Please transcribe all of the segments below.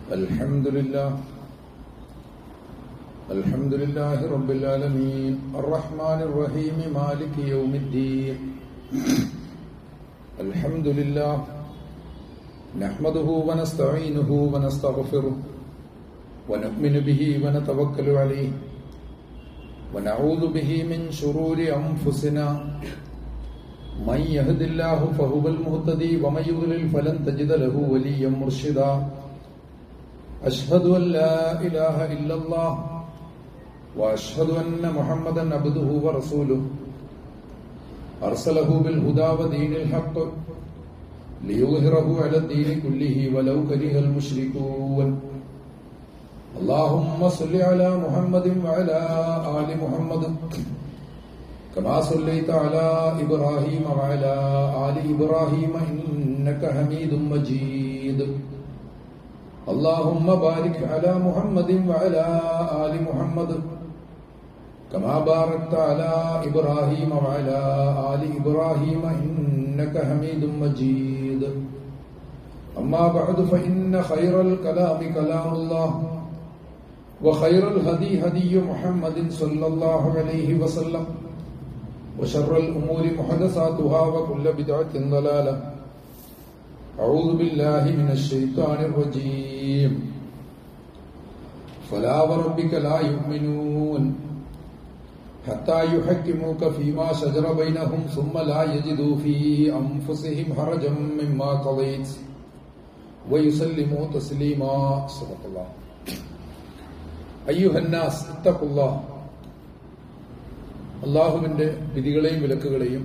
الحمد لله الحمد لله رب العالمين الرحمن الرحيم مالك يوم الدين الحمد لله نحمده ونستعينه ونستغفره ونؤمن به ونتوكل عليه ونعوذ به من شرور أنفسنا من يهد الله فهو المهتدي ومن يضلل فلن تجد له وليا مرشدا أشهد أن لا إله إلا الله وأشهد أن محمدا عبده ورسوله أرسله بالهدى ودين الحق ليظهره على الدين كله ولو كره المشركون اللهم صل على محمد وعلى آل محمد كما صليت على إبراهيم وعلى آل إبراهيم إنك حميد مجيد اللهم بارك على محمد وعلى آل محمد كما باركت على إبراهيم وعلى آل إبراهيم إنك حميد مجيد أما بعد فإن خير الكلام كلام الله وخير الهدي هدي محمد صلى الله عليه وسلم وشر الأمور محدثاتها وكل بدعة ضلالة أعوذ بالله من الشيطان الرجيم فلا وربك لا يؤمنون حتى يحكموك فيما شجر بينهم ثم لا يجدوا في أنفسهم حرجا مما قضيت ويسلموا تسليما صدق الله أيها الناس اتقوا الله അള്ളാഹുവിന്റെ വിധികളെയും വിലക്കുകളെയും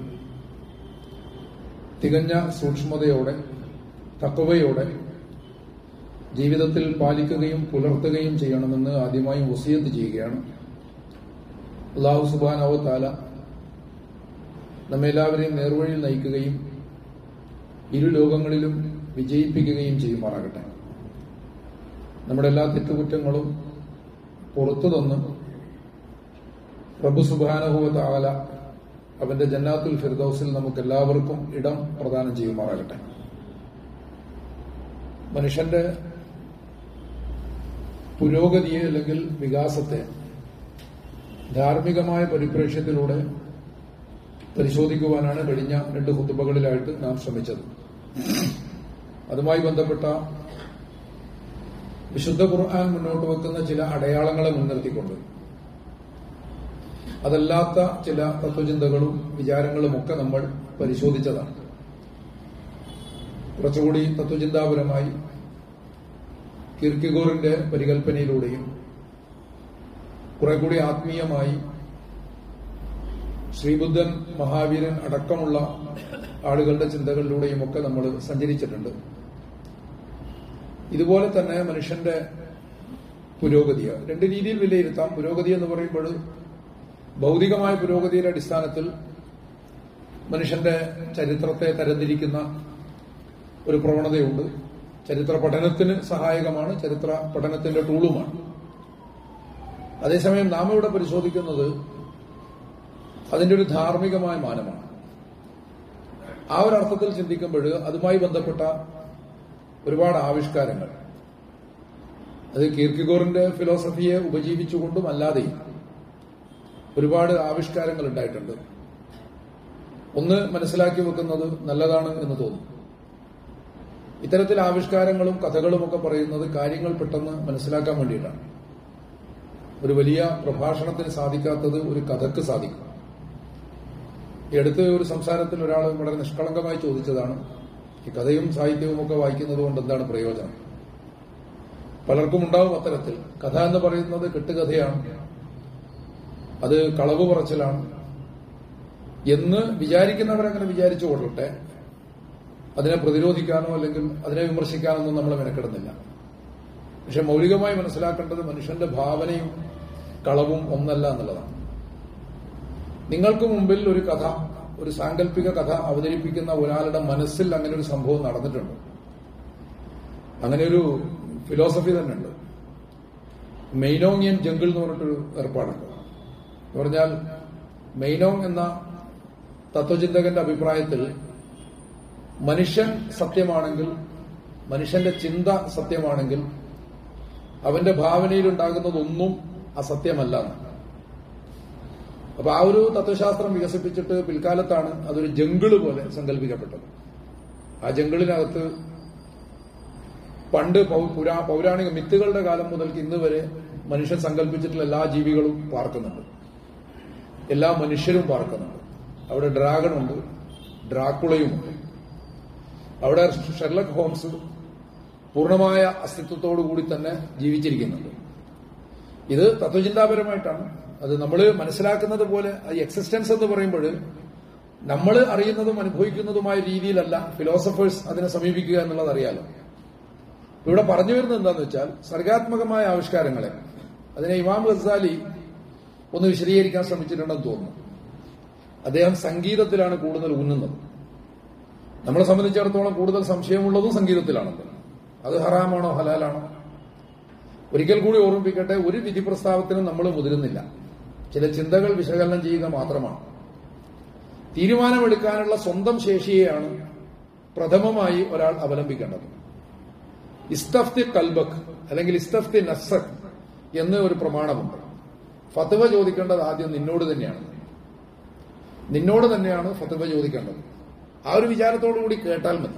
തികഞ്ഞ സൂക്ഷ്മതയോടെ തക്കവയോടെ ജീവിതത്തിൽ പാലിക്കുകയും പുലർത്തുകയും ചെയ്യണമെന്ന് ആദ്യമായി വസിയത്ത് ചെയ്യുകയാണ് അള്ളാഹു സുബാനാവോ താല നമ്മെല്ലാവരെയും നേർവഴിയിൽ നയിക്കുകയും ഇരു ലോകങ്ങളിലും വിജയിപ്പിക്കുകയും ചെയ്യുമാറാകട്ടെ നമ്മുടെ എല്ലാ തെറ്റുകുറ്റങ്ങളും പുറത്തു തന്ന് പ്രഭു സുബാനുഭവത്ത ആല അവന്റെ ജന്നാത്തുൽ ഫിർദൌസിൽ നമുക്ക് എല്ലാവർക്കും ഇടം പ്രദാനം ചെയ്യുമാറാകട്ടെ മനുഷ്യന്റെ പുരോഗതിയെ അല്ലെങ്കിൽ വികാസത്തെ ധാർമ്മികമായ പരിപ്രേക്ഷ്യത്തിലൂടെ പരിശോധിക്കുവാനാണ് കഴിഞ്ഞ രണ്ട് കുത്തുബകളിലായിട്ട് നാം ശ്രമിച്ചത് അതുമായി ബന്ധപ്പെട്ട വിശുദ്ധ ഖുർആൻ മുന്നോട്ട് വെക്കുന്ന ചില അടയാളങ്ങളെ മുൻനിർത്തിക്കൊണ്ട് അതല്ലാത്ത ചില തത്വചിന്തകളും വിചാരങ്ങളും ഒക്കെ നമ്മൾ പരിശോധിച്ചതാണ് കുറച്ചുകൂടി തത്വചിന്താപരമായി കിർക്കിഗോറിന്റെ പരികൽപ്പനയിലൂടെയും കുറെ കൂടി ആത്മീയമായി ശ്രീബുദ്ധൻ മഹാവീരൻ അടക്കമുള്ള ആളുകളുടെ ചിന്തകളിലൂടെയും ഒക്കെ നമ്മൾ സഞ്ചരിച്ചിട്ടുണ്ട് ഇതുപോലെ തന്നെ മനുഷ്യന്റെ പുരോഗതി രണ്ട് രീതിയിൽ വിലയിരുത്താം പുരോഗതി എന്ന് പറയുമ്പോൾ ഭൗതികമായ പുരോഗതിയുടെ അടിസ്ഥാനത്തിൽ മനുഷ്യന്റെ ചരിത്രത്തെ തരംതിരിക്കുന്ന ഒരു പ്രവണതയുണ്ട് ചരിത്ര പഠനത്തിന് സഹായകമാണ് ചരിത്ര പഠനത്തിന്റെ ടൂളുമാണ് അതേസമയം നാം ഇവിടെ പരിശോധിക്കുന്നത് അതിന്റെ ഒരു ധാർമ്മികമായ മാനമാണ് ആ ഒരു അർത്ഥത്തിൽ ചിന്തിക്കുമ്പോൾ അതുമായി ബന്ധപ്പെട്ട ഒരുപാട് ആവിഷ്കാരങ്ങൾ അത് കീർക്കിഗോറിന്റെ ഫിലോസഫിയെ ഉപജീവിച്ചുകൊണ്ടും അല്ലാതെയും ഒരുപാട് ആവിഷ്കാരങ്ങൾ ഉണ്ടായിട്ടുണ്ട് ഒന്ന് മനസ്സിലാക്കി വെക്കുന്നത് നല്ലതാണ് എന്ന് തോന്നുന്നു ഇത്തരത്തിൽ ആവിഷ്കാരങ്ങളും കഥകളും ഒക്കെ പറയുന്നത് കാര്യങ്ങൾ പെട്ടെന്ന് മനസ്സിലാക്കാൻ വേണ്ടിയിട്ടാണ് ഒരു വലിയ പ്രഭാഷണത്തിന് സാധിക്കാത്തത് ഒരു കഥക്ക് സാധിക്കും ഈ അടുത്ത് ഒരു സംസാരത്തിൽ ഒരാൾ വളരെ നിഷ്കളങ്കമായി ചോദിച്ചതാണ് ഈ കഥയും സാഹിത്യവും ഒക്കെ വായിക്കുന്നത് കൊണ്ട് എന്താണ് പ്രയോജനം പലർക്കും ഉണ്ടാവും അത്തരത്തിൽ കഥ എന്ന് പറയുന്നത് കെട്ടുകഥയാണ് അത് കളവ് പറച്ചിലാണ് എന്ന് വിചാരിക്കുന്നവരങ്ങനെ വിചാരിച്ചു കൊള്ളട്ടെ അതിനെ പ്രതിരോധിക്കാനോ അല്ലെങ്കിൽ അതിനെ വിമർശിക്കാനോ ഒന്നും നമ്മൾ മെനക്കെടുന്നില്ല പക്ഷെ മൗലികമായി മനസ്സിലാക്കേണ്ടത് മനുഷ്യന്റെ ഭാവനയും കളവും ഒന്നല്ല എന്നുള്ളതാണ് നിങ്ങൾക്ക് മുമ്പിൽ ഒരു കഥ ഒരു സാങ്കല്പിക കഥ അവതരിപ്പിക്കുന്ന ഒരാളുടെ മനസ്സിൽ അങ്ങനെ ഒരു സംഭവം നടന്നിട്ടുണ്ട് അങ്ങനെ ഒരു ഫിലോസഫി തന്നെ ഉണ്ട് മെയ്നോങ്ങിയൻ ജംഗിൾ എന്ന് പറഞ്ഞിട്ടൊരു ഏർപ്പാടുണ്ട് എന്ന് പറഞ്ഞാൽ മെയ്നോങ് എന്ന തത്വചിന്തകന്റെ അഭിപ്രായത്തിൽ മനുഷ്യൻ സത്യമാണെങ്കിൽ മനുഷ്യന്റെ ചിന്ത സത്യമാണെങ്കിൽ അവന്റെ ഭാവനയിൽ ഉണ്ടാകുന്നതൊന്നും അസത്യമല്ല എന്നാണ്. അപ്പൊ ആ ഒരു തത്വശാസ്ത്രം വികസിപ്പിച്ചിട്ട് പിൽക്കാലത്താണ് അതൊരു ജംഗിള് പോലെ സങ്കല്പിക്കപ്പെട്ടത് ആ ജംഗിളിനകത്ത് പണ്ട് പൗ- പുരാ പൗരാണിക മിത്തുകളുടെ കാലം മുതൽക്ക് ഇന്ന് വരെ മനുഷ്യൻ സങ്കല്പിച്ചിട്ടുള്ള എല്ലാ ജീവികളും പാർക്കുന്നുണ്ട് എല്ലാ മനുഷ്യരും പാർക്കുന്നുണ്ട് അവിടെ ഡ്രാഗൺ ഉണ്ട് ഡ്രാക്കുളയുമുണ്ട് അവിടെ ഷെർലക് ഹോംസ് പൂർണ്ണമായ അസ്തിത്വത്തോടു കൂടി തന്നെ ജീവിച്ചിരിക്കുന്നുണ്ട് ഇത് തത്വചിന്താപരമായിട്ടാണ് അത് നമ്മൾ മനസ്സിലാക്കുന്നത് പോലെ ഈ എക്സിസ്റ്റൻസ് എന്ന് പറയുമ്പോൾ നമ്മൾ അറിയുന്നതും അനുഭവിക്കുന്നതുമായ രീതിയിലല്ല ഫിലോസഫേഴ്സ് അതിനെ സമീപിക്കുക എന്നുള്ളത് അറിയാലോ ഇവിടെ പറഞ്ഞു വരുന്നത് എന്താന്ന് വെച്ചാൽ സർഗാത്മകമായ ആവിഷ്കാരങ്ങളെ അതിനെ ഇമാം ഗസാലി ഒന്ന് വിശദീകരിക്കാൻ ശ്രമിച്ചിട്ടുണ്ടെന്ന് തോന്നുന്നു അദ്ദേഹം സംഗീതത്തിലാണ് കൂടുതൽ ഊന്നുന്നത് നമ്മളെ സംബന്ധിച്ചിടത്തോളം കൂടുതൽ സംശയമുള്ളതും സംഗീതത്തിലാണല്ലോ അത് ഹറാമാണോ ഹലാലാണോ ഒരിക്കൽ കൂടി ഓർമ്മിപ്പിക്കട്ടെ ഒരു വിധി പ്രസ്താവത്തിനും നമ്മൾ മുതിരുന്നില്ല ചില ചിന്തകൾ വിശകലനം ചെയ്യുക മാത്രമാണ് തീരുമാനമെടുക്കാനുള്ള സ്വന്തം ശേഷിയെയാണ് പ്രഥമമായി ഒരാൾ അവലംബിക്കേണ്ടത് ഇസ്തഫ്തി കൽബക് അല്ലെങ്കിൽ ഇസ്തഫ്തി നസക് എന്ന് ഒരു പ്രമാണമുണ്ട് ഫത്വ ചോദിക്കേണ്ടത് ആദ്യം നിന്നോട് തന്നെയാണ് നിന്നോട് തന്നെയാണ് ഫത്വ ചോദിക്കേണ്ടത് ആ ഒരു വിചാരത്തോടു കൂടി കേട്ടാൽ മതി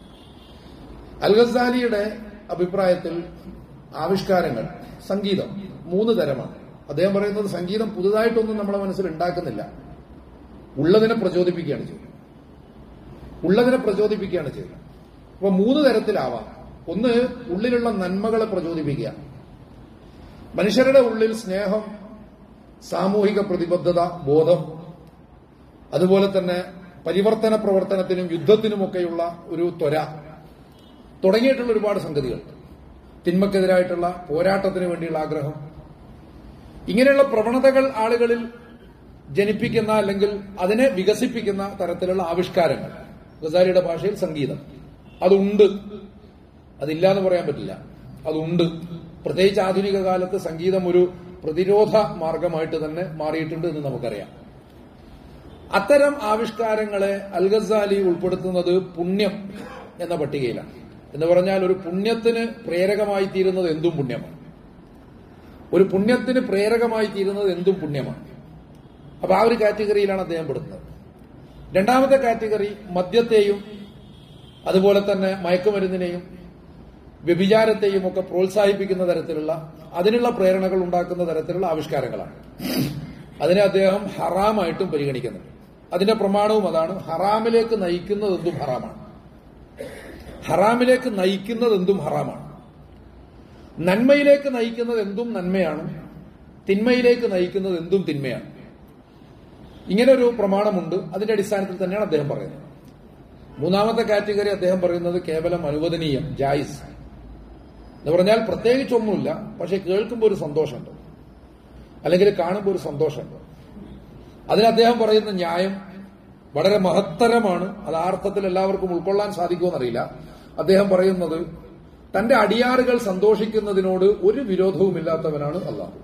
അൽ ഗസാലിയുടെ അഭിപ്രായത്തിൽ ആവിഷ്കാരങ്ങൾ സംഗീതം മൂന്ന് തരമാണ് അദ്ദേഹം പറയുന്നത് സംഗീതം പുതുതായിട്ടൊന്നും നമ്മളെ മനസ്സിൽ ഉണ്ടാക്കുന്നില്ല ഉള്ളതിനെ പ്രചോദിപ്പിക്കുകയാണ് ചെയ്യുന്നത് ഉള്ളതിനെ പ്രചോദിപ്പിക്കുകയാണ് ചെയ്യുന്നത് അപ്പൊ മൂന്ന് തരത്തിലാവാം ഒന്ന് ഉള്ളിലുള്ള നന്മകളെ പ്രചോദിപ്പിക്കുക മനുഷ്യരുടെ ഉള്ളിൽ സ്നേഹം സാമൂഹിക പ്രതിബദ്ധത ബോധം അതുപോലെ തന്നെ പരിവർത്തന പ്രവർത്തനത്തിനും യുദ്ധത്തിനുമൊക്കെയുള്ള ഒരു ത്വര തുടങ്ങിയിട്ടുള്ള ഒരുപാട് സംഗതികൾ തിന്മക്കെതിരായിട്ടുള്ള പോരാട്ടത്തിന് വേണ്ടിയുള്ള ആഗ്രഹം ഇങ്ങനെയുള്ള പ്രവണതകൾ ആളുകളിൽ ജനിപ്പിക്കുന്ന അല്ലെങ്കിൽ അതിനെ വികസിപ്പിക്കുന്ന തരത്തിലുള്ള ആവിഷ്കാരങ്ങൾ ഗസാലിയുടെ ഭാഷയിൽ സംഗീതം അതുണ്ട് അതില്ല എന്ന് പറയാൻ പറ്റില്ല അതുണ്ട് പ്രത്യേകിച്ച് ആധുനിക കാലത്ത് സംഗീതം ഒരു പ്രതിരോധ മാർഗമായിട്ട് തന്നെ മാറിയിട്ടുണ്ട് എന്ന് നമുക്കറിയാം അത്തരം ആവിഷ്കാരങ്ങളെ അൽ ഗസാലി ഉൾപ്പെടുത്തുന്നത് പുണ്യം എന്ന പട്ടികയിലാണ് എന്ന് പറഞ്ഞാൽ ഒരു പുണ്യത്തിന് പ്രേരകമായി തീരുന്നത് എന്തും പുണ്യമാണ് ഒരു പുണ്യത്തിന് പ്രേരകമായി തീരുന്നത് എന്തും പുണ്യമാണ് അപ്പൊ ആ ഒരു കാറ്റഗറിയിലാണ് അദ്ദേഹം പെടുന്നത് രണ്ടാമത്തെ കാറ്റഗറി മദ്യത്തെയും അതുപോലെ തന്നെ മയക്കുമരുന്നിനെയും വ്യഭിചാരത്തെയും ഒക്കെ പ്രോത്സാഹിപ്പിക്കുന്ന തരത്തിലുള്ള അതിനുള്ള പ്രേരണകൾ ഉണ്ടാക്കുന്ന തരത്തിലുള്ള ആവിഷ്കാരങ്ങളാണ് അതിനെ അദ്ദേഹം ഹറാമായിട്ടും പരിഗണിക്കുന്നുണ്ട് അതിന്റെ പ്രമാണവും അതാണ് ഹറാമിലേക്ക് നയിക്കുന്നത് എന്തും ഹറാമാണ് ഹറാമിലേക്ക് നയിക്കുന്നത് എന്തും ഹറാമാണ് നന്മയിലേക്ക് നയിക്കുന്നത് എന്തും നന്മയാണ് തിന്മയിലേക്ക് നയിക്കുന്നത് എന്തും തിന്മയാണ് ഇങ്ങനെ ഒരു പ്രമാണമുണ്ട് അതിന്റെ അടിസ്ഥാനത്തിൽ തന്നെയാണ് അദ്ദേഹം പറയുന്നത് മൂന്നാമത്തെ കാറ്റഗറി അദ്ദേഹം പറയുന്നത് കേവലം അനുവദനീയം ജായിസ് എന്ന് പറഞ്ഞാൽ പ്രത്യേകിച്ചൊന്നുമില്ല പക്ഷെ കേൾക്കുമ്പോൾ ഒരു സന്തോഷമുണ്ട് അല്ലെങ്കിൽ കാണുമ്പോൾ ഒരു സന്തോഷമുണ്ട് അതിന് അദ്ദേഹം പറയുന്ന ന്യായം വളരെ മഹത്തരമാണ് അത് ആ അർത്ഥത്തിൽ എല്ലാവർക്കും ഉൾക്കൊള്ളാൻ സാധിക്കുമെന്നറിയില്ല അദ്ദേഹം പറയുന്നത് തന്റെ അടിയാറുകൾ സന്തോഷിക്കുന്നതിനോട് ഒരു വിരോധവുമില്ലാത്തവനാണ് അള്ളാഹു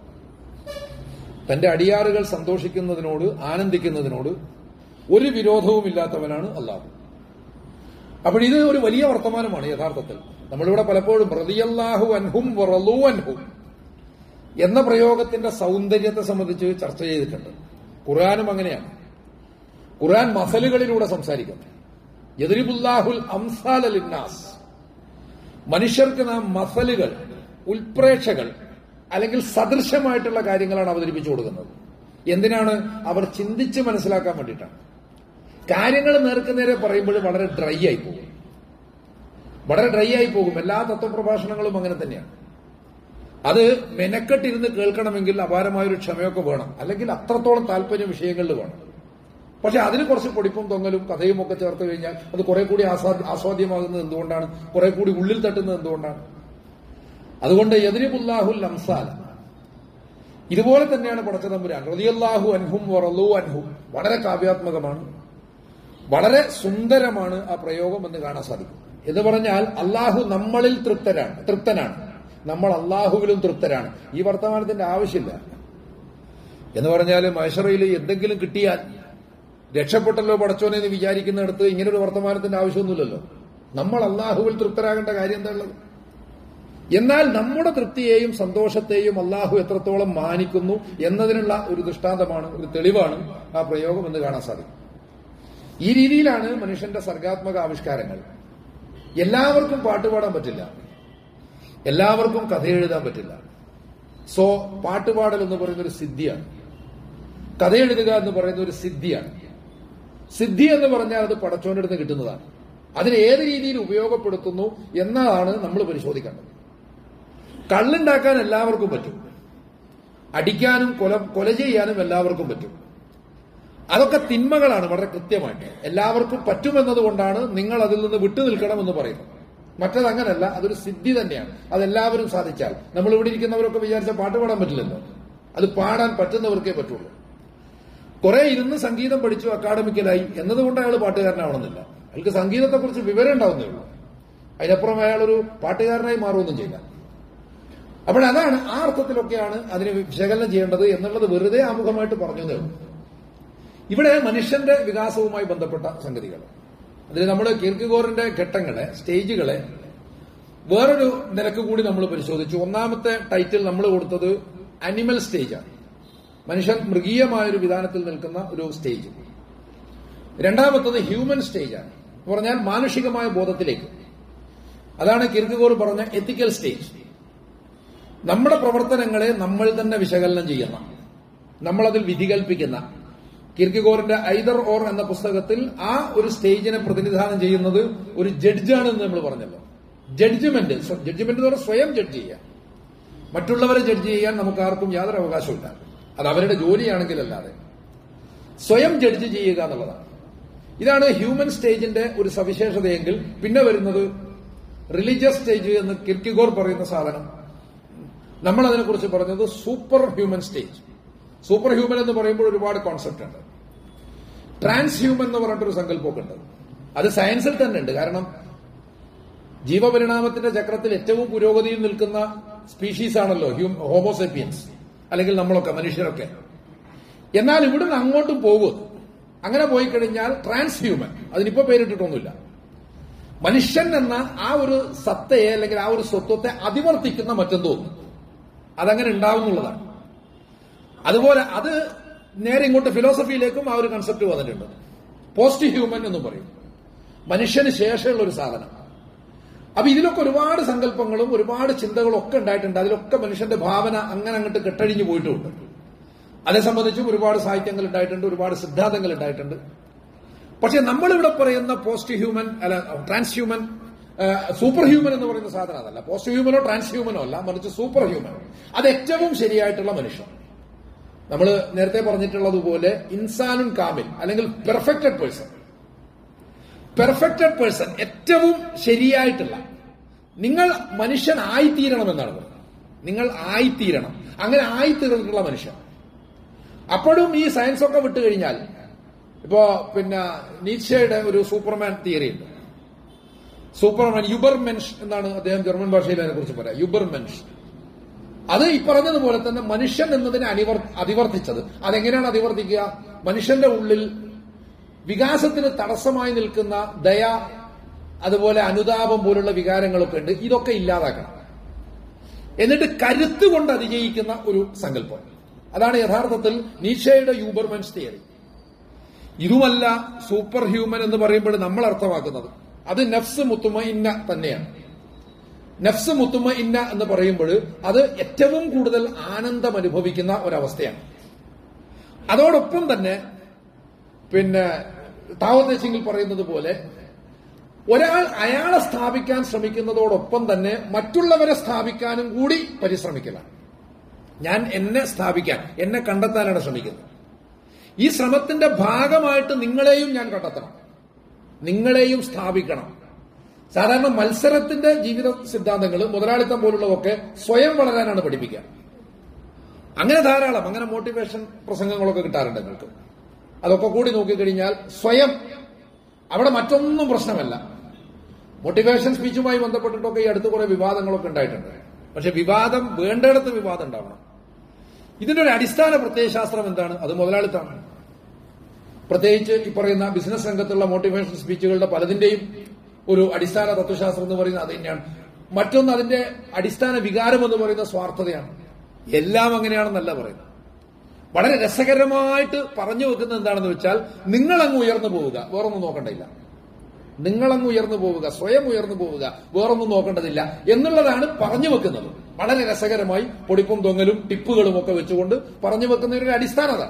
തന്റെ അടിയാറുകൾ സന്തോഷിക്കുന്നതിനോട് ആനന്ദിക്കുന്നതിനോട് ഒരു വിരോധവുമില്ലാത്തവനാണ് അള്ളാഹു അപ്പോൾ ഇത് ഒരു വലിയ വർത്തമാനമാണ് യഥാർത്ഥത്തിൽ നമ്മളിവിടെ പലപ്പോഴും റളിയല്ലാഹു അൻഹും വറളൂ അൻഹും എന്ന പ്രയോഗത്തിന്റെ സൗന്ദര്യത്തെ സംബന്ധിച്ച് ചർച്ച ചെയ്തിട്ടുണ്ട് ഖുർആാനും അങ്ങനെയാണ് ഖുർആൻ മസലുകളിലൂടെ സംസാരിക്കുന്നു യദരിബുല്ലാഹുൽ അംസാൽ ലിന്നാസ് മനുഷ്യർക്ക് നാം മസലുകൾ ഉൽപ്രേക്ഷകൾ അല്ലെങ്കിൽ സദൃശമായിട്ടുള്ള കാര്യങ്ങളാണ് അവതരിപ്പിച്ചു കൊടുക്കുന്നത് എന്തിനാണ് അവർ ചിന്തിച്ച് മനസ്സിലാക്കാൻ വേണ്ടിയിട്ടാണ് കാര്യങ്ങൾ നേർക്കുനേരെ പറയുമ്പോൾ വളരെ ഡ്രൈ ആയി പോകും വളരെ ഡ്രൈ ആയി പോകും എല്ലാ തത്വപ്രഭാഷണങ്ങളും അങ്ങനെ തന്നെയാണ് അത് മെനക്കെട്ടിരുന്ന് കേൾക്കണമെങ്കിൽ അപാരമായൊരു ക്ഷമയൊക്കെ വേണം അല്ലെങ്കിൽ അത്രത്തോളം താല്പര്യം വിഷയങ്ങളിൽ വേണം പക്ഷെ അതിന് കുറച്ച് പൊടിപ്പും തൊങ്ങലും കഥയും ഒക്കെ ചേർത്ത് കഴിഞ്ഞാൽ അത് കുറെ കൂടി ആസ്വാ- ആസ്വാദ്യമാകുന്നത് എന്തുകൊണ്ടാണ് കുറെ കൂടി ഉള്ളിൽ തട്ടുന്നത് എന്തുകൊണ്ടാണ് അതുകൊണ്ട് എതിരിബുല്ലാഹുൽ അംസാല ഇതുപോലെ തന്നെയാണ് പടച്ച തമ്പുരാൻ റതിയല്ലാഹു അൻഹും വറലു അൻഹും വളരെ കാവ്യാത്മകമാണ് വളരെ സുന്ദരമാണ് ആ പ്രയോഗം എന്ന് കാണാൻ സാധിക്കും എന്ന് പറഞ്ഞാൽ അള്ളാഹു നമ്മളിൽ തൃപ്തരാണ് തൃപ്തനാണ് നമ്മൾ അള്ളാഹുവിലും തൃപ്തരാണ് ഈ വർത്തമാനത്തിന്റെ ആവശ്യമില്ല എന്ന് പറഞ്ഞാൽ മൈഷറയിൽ എന്തെങ്കിലും കിട്ടിയാൽ രക്ഷപ്പെട്ടല്ലോ പടച്ചോനെ എന്ന് വിചാരിക്കുന്നിടത്ത് ഇങ്ങനൊരു വർത്തമാനത്തിന്റെ ആവശ്യമൊന്നുമില്ലല്ലോ നമ്മൾ അള്ളാഹുവിൽ തൃപ്തരാകേണ്ട കാര്യം എന്താ ഉള്ളത് എന്നാൽ നമ്മുടെ തൃപ്തിയെയും സന്തോഷത്തെയും അള്ളാഹു എത്രത്തോളം മാനിക്കുന്നു എന്നതിനുള്ള ഒരു ദൃഷ്ടാന്തമാണ് ഒരു തെളിവാണ് ആ പ്രയോഗം എന്ന് കാണാൻ സാധിക്കും ഈ രീതിയിലാണ് മനുഷ്യന്റെ സർഗാത്മക ആവിഷ്കാരങ്ങൾ എല്ലാവർക്കും പാട്ടുപാടാൻ പറ്റില്ല എല്ലാവർക്കും കഥ എഴുതാൻ പറ്റില്ല സോ പാട്ടുപാടൽ എന്ന് പറയുന്ന ഒരു സിദ്ധിയാണ് കഥ എഴുതുക എന്ന് പറയുന്ന ഒരു സിദ്ധിയാണ് സിദ്ധി എന്ന് പറഞ്ഞാൽ അത് പടച്ചോന്റെ അടുത്ത് കിട്ടുന്നതാണ് അതിനെ ഏത് രീതിയിൽ ഉപയോഗപ്പെടുത്തുന്നു എന്നതാണ് നമ്മൾ പരിശോധിക്കേണ്ടത് കള്ളുണ്ടാക്കാൻ എല്ലാവർക്കും പറ്റും അടിക്കാനും കൊല കൊല ചെയ്യാനും എല്ലാവർക്കും പറ്റും അതൊക്കെ തിന്മകളാണ് വളരെ കൃത്യമായിട്ട് എല്ലാവർക്കും പറ്റുമെന്നതുകൊണ്ടാണ് നിങ്ങൾ അതിൽ നിന്ന് വിട്ടു നിൽക്കണമെന്ന് പറയുന്നത് മറ്റത് അങ്ങനല്ല അതൊരു സിദ്ധി തന്നെയാണ് അതെല്ലാവരും സാധിച്ചാൽ നമ്മൾ ഇവിടെ ഇരിക്കുന്നവരൊക്കെ വിചാരിച്ച പാട്ട് പാടാൻ പറ്റില്ലല്ലോ അത് പാടാൻ പറ്റുന്നവർക്കേ പറ്റുള്ളൂ കുറെ ഇരുന്ന് സംഗീതം പഠിച്ചു അക്കാഡമിക്കലായി എന്നതുകൊണ്ട് അയാൾ പാട്ടുകാരനാവണമെന്നില്ല അയാൾക്ക് സംഗീതത്തെക്കുറിച്ച് വിവരം ഉണ്ടാവുന്നേ ഉള്ളൂ അതിനപ്പുറം അയാൾ ഒരു പാട്ടുകാരനായി മാറുകയൊന്നും ചെയ്യില്ല അപ്പോൾ അതാണ് ആ അർത്ഥത്തിലൊക്കെയാണ് അതിനെ വിശകലനം ചെയ്യേണ്ടത് എന്നുള്ളത് വെറുതെ ആമുഖമായിട്ട് പറഞ്ഞു ഉള്ളൂ ഇവിടെ മനുഷ്യന്റെ വികാസവുമായി ബന്ധപ്പെട്ട സംഗതികൾ അതിൽ നമ്മൾ കീർക്കിഗോറിന്റെ ഘട്ടങ്ങളെ സ്റ്റേജുകളെ വേറൊരു നിലക്ക് കൂടി നമ്മൾ പരിശോധിച്ചു ഒന്നാമത്തെ ടൈറ്റിൽ നമ്മൾ കൊടുത്തത് അനിമൽ സ്റ്റേജാണ് മനുഷ്യൻ മൃഗീയമായ ഒരു വിധാനത്തിൽ നിൽക്കുന്ന ഒരു സ്റ്റേജ് രണ്ടാമത്തത് ഹ്യൂമൻ സ്റ്റേജാണ് എന്ന് പറഞ്ഞാൽ മാനുഷികമായ ബോധത്തിലേക്ക് അതാണ് കിർക്കഗോർ പറഞ്ഞ എത്തിക്കൽ സ്റ്റേജ് നമ്മുടെ പ്രവർത്തനങ്ങളെ നമ്മൾ തന്നെ വിശകലനം ചെയ്യുന്ന നമ്മളതിൽ വിധി കൽപ്പിക്കുന്ന കിർക്കിഗോറിന്റെ ഐദർ ഓർ എന്ന പുസ്തകത്തിൽ ആ ഒരു സ്റ്റേജിനെ പ്രതിനിധാനം ചെയ്യുന്നത് ഒരു ജഡ്ജാണെന്ന് നമ്മൾ പറഞ്ഞല്ലോ ജഡ്ജ്മെന്റ് ജഡ്ജ്മെന്റ് എന്ന് പറഞ്ഞാൽ സ്വയം ജഡ്ജ് ചെയ്യുക മറ്റുള്ളവരെ ജഡ്ജ് ചെയ്യാൻ നമുക്ക് ആർക്കും യാതൊരു അവകാശമില്ല അത് അവരുടെ ജോലിയാണെങ്കിലല്ലാതെ സ്വയം ജഡ്ജ് ചെയ്യുക എന്നുള്ളതാണ് ഇതാണ് ഹ്യൂമൻ സ്റ്റേജിന്റെ ഒരു സവിശേഷതയെങ്കിൽ പിന്നെ വരുന്നത് റിലീജിയസ് സ്റ്റേജ് എന്ന് കിർക്കിഗോർ പറയുന്ന സാധനം നമ്മൾ അതിനെക്കുറിച്ച് പറഞ്ഞത് super human stage super human എന്ന് പറയുമ്പോൾ ഒരുപാട് കോൺസെപ്റ്റ് ഉണ്ട് ട്രാൻസ് ഹ്യൂമൻ എന്ന് പറഞ്ഞിട്ടൊരു സങ്കല്പമൊക്കെ ഉണ്ട് അത് സയൻസിൽ തന്നെ ഉണ്ട് കാരണം ജീവപരിണാമത്തിന്റെ ചക്രത്തിൽ ഏറ്റവും പുരോഗതിയിൽ നിൽക്കുന്ന സ്പീഷീസ് ആണല്ലോ ഹ്യൂം ഹോമോസെപ്പിയൻസ് അല്ലെങ്കിൽ നമ്മളൊക്കെ മനുഷ്യരൊക്കെ എന്നാൽ ഇവിടുന്ന് അങ്ങോട്ടും പോകും അങ്ങനെ പോയി കഴിഞ്ഞാൽ ട്രാൻസ് ഹ്യൂമൻ അതിനിപ്പോ പേരിട്ടിട്ടൊന്നുമില്ല മനുഷ്യൻ എന്ന ആ ഒരു സത്തയെ അല്ലെങ്കിൽ ആ ഒരു സ്വത്വത്തെ അതിവർത്തിക്കുന്ന മറ്റെന്തോ ഒന്ന് അതങ്ങനെ ഉണ്ടാവുന്നുള്ളതാണ് അതുപോലെ അത് നേരെ ഇങ്ങോട്ട് ഫിലോസഫിയിലേക്കും ആ ഒരു കൺസെപ്റ്റ് വന്നിട്ടുണ്ട് പോസ്റ്റ് ഹ്യൂമൻ എന്ന് പറയും മനുഷ്യന് ശേഷമുള്ള ഒരു സാധനം അപ്പൊ ഇതിലൊക്കെ ഒരുപാട് സങ്കല്പങ്ങളും ഒരുപാട് ചിന്തകളും ഒക്കെ ഉണ്ടായിട്ടുണ്ട് അതിലൊക്കെ മനുഷ്യന്റെ ഭാവന അങ്ങനെ അങ്ങോട്ട് കെട്ടഴിഞ്ഞു പോയിട്ടുമുണ്ട് അതേ സംബന്ധിച്ചും ഒരുപാട് സാഹിത്യങ്ങൾ ഉണ്ടായിട്ടുണ്ട് ഒരുപാട് സിദ്ധാന്തങ്ങൾ ഉണ്ടായിട്ടുണ്ട് പക്ഷെ നമ്മളിവിടെ പറയുന്ന പോസ്റ്റ് ഹ്യൂമൻ അല്ല ട്രാൻസ് ഹ്യൂമൻ സൂപ്പർ ഹ്യൂമൻ എന്ന് പറയുന്ന സാധനം അതല്ല പോസ്റ്റ് ഹ്യൂമനോ ട്രാൻസ് ഹ്യൂമനോ അല്ല മറിച്ച് സൂപ്പർ ഹ്യൂമൻ അത് ഏറ്റവും ശരിയായിട്ടുള്ള മനുഷ്യൻ നമ്മൾ നേരത്തെ പറഞ്ഞിട്ടുള്ളതുപോലെ ഇൻസാനുൻ കാമിൽ അല്ലെങ്കിൽ പെർഫെക്റ്റഡ് പേഴ്സൺ പെർഫെക്റ്റഡ് പേഴ്സൺ ഏറ്റവും ശരിയായിട്ടുള്ള നിങ്ങൾ മനുഷ്യൻ ആയിത്തീരണം എന്നാണ് പറയുന്നത് നിങ്ങൾ ആയിത്തീരണം അങ്ങനെ ആയിത്തീർന്നിട്ടുള്ള മനുഷ്യൻ അപ്പോഴും ഈ സയൻസ് ഒക്കെ വിട്ടുകഴിഞ്ഞാൽ ഇപ്പോ പിന്നെ നീച്ചയുടെ ഒരു സൂപ്പർമാൻ തിയറി ഉണ്ട് സൂപ്പർമാൻ യുബർ മെൻഷ് എന്നാണ് അദ്ദേഹം ജർമ്മൻ ഭാഷയിൽ അതിനെ കുറിച്ച് പറയാം യുബർ മെൻഷ് അത് ഈ പറഞ്ഞതുപോലെ തന്നെ മനുഷ്യൻ എന്നതിനെ അനിവർ അതിവർത്തിച്ചത് അതെങ്ങനെയാണ് അതിവർത്തിക്കുക മനുഷ്യന്റെ ഉള്ളിൽ വികാസത്തിന് തടസ്സമായി നിൽക്കുന്ന ദയ അതുപോലെ അനുതാപം പോലുള്ള വികാരങ്ങളൊക്കെ ഉണ്ട് ഇതൊക്കെ ഇല്ലാതാക്കണം എന്നിട്ട് കരുത്ത് കൊണ്ട് അതിജയിക്കുന്ന ഒരു സങ്കല്പം അതാണ് യഥാർത്ഥത്തിൽ നീഷയുടെ യൂബർമെൻസ് തിയറി ഇതുമല്ല സൂപ്പർ ഹ്യൂമൻ എന്ന് പറയുമ്പോൾ നമ്മൾ അർത്ഥമാക്കുന്നത് അത് നഫ്സ് മുത്തുമ ഇന്ന തന്നെയാണ് നഫ്സ് മുത്തുമ ഇന്ന എന്ന് പറയുമ്പോൾ അത് ഏറ്റവും കൂടുതൽ ആനന്ദം അനുഭവിക്കുന്ന ഒരവസ്ഥയാണ് അതോടൊപ്പം തന്നെ പിന്നെ താവദേശിങ്കിൽ പറയുന്നത് പോലെ ഒരാൾ അയാളെ സ്ഥാപിക്കാൻ ശ്രമിക്കുന്നതോടൊപ്പം തന്നെ മറ്റുള്ളവരെ സ്ഥാപിക്കാനും കൂടി പരിശ്രമിക്കലാണ് ഞാൻ എന്നെ സ്ഥാപിക്കാൻ എന്നെ കണ്ടെത്താനാണ് ശ്രമിക്കുന്നത് ഈ ശ്രമത്തിന്റെ ഭാഗമായിട്ട് നിങ്ങളെയും ഞാൻ കണ്ടെത്തണം നിങ്ങളെയും സ്ഥാപിക്കണം സാധാരണ മത്സരത്തിന്റെ ജീവിത സിദ്ധാന്തങ്ങൾ മുതലാളിത്തം പോലുള്ളതൊക്കെ സ്വയം വളരാനാണ് പഠിപ്പിക്കുക അങ്ങനെ ധാരാളം അങ്ങനെ മോട്ടിവേഷൻ പ്രസംഗങ്ങളൊക്കെ കിട്ടാറുണ്ട് നിങ്ങൾക്ക് അതൊക്കെ കൂടി നോക്കിക്കഴിഞ്ഞാൽ സ്വയം അവിടെ മറ്റൊന്നും പ്രശ്നമല്ല മോട്ടിവേഷൻ സ്പീച്ചുമായി ബന്ധപ്പെട്ടിട്ടൊക്കെ ഈ അടുത്ത് കുറെ വിവാദങ്ങളൊക്കെ ഉണ്ടായിട്ടുണ്ട് പക്ഷെ വിവാദം വേണ്ടിടത്ത് വിവാദം ഉണ്ടാവണം ഇതിന്റെ ഒരു അടിസ്ഥാന പ്രത്യയശാസ്ത്രം എന്താണ് അത് മുതലാളിത്തമാണ് പ്രത്യേകിച്ച് ഈ പറയുന്ന ബിസിനസ് രംഗത്തുള്ള മോട്ടിവേഷൻ സ്പീച്ചുകളുടെ പലതിന്റെയും ഒരു അടിസ്ഥാന തത്വശാസ്ത്രം എന്ന് പറയുന്നത് അത് തന്നെയാണ് മറ്റൊന്ന് അതിന്റെ അടിസ്ഥാന വികാരം എന്ന് പറയുന്ന സ്വാർത്ഥതയാണ് എല്ലാം അങ്ങനെയാണെന്നല്ല പറയുന്നത് വളരെ രസകരമായിട്ട് പറഞ്ഞു വെക്കുന്നത് എന്താണെന്ന് വെച്ചാൽ നിങ്ങളങ്ങ് ഉയർന്നു പോവുക വേറൊന്നും നോക്കണ്ടില്ല നിങ്ങളങ്ങ് ഉയർന്നു പോവുക സ്വയം ഉയർന്നു പോവുക വേറൊന്നും നോക്കേണ്ടതില്ല എന്നുള്ളതാണ് പറഞ്ഞു വെക്കുന്നത് വളരെ രസകരമായി പൊടിപ്പും തൊങ്ങലും ടിപ്പുകളും ഒക്കെ വെച്ചുകൊണ്ട് പറഞ്ഞു വെക്കുന്ന ഒരു അടിസ്ഥാനത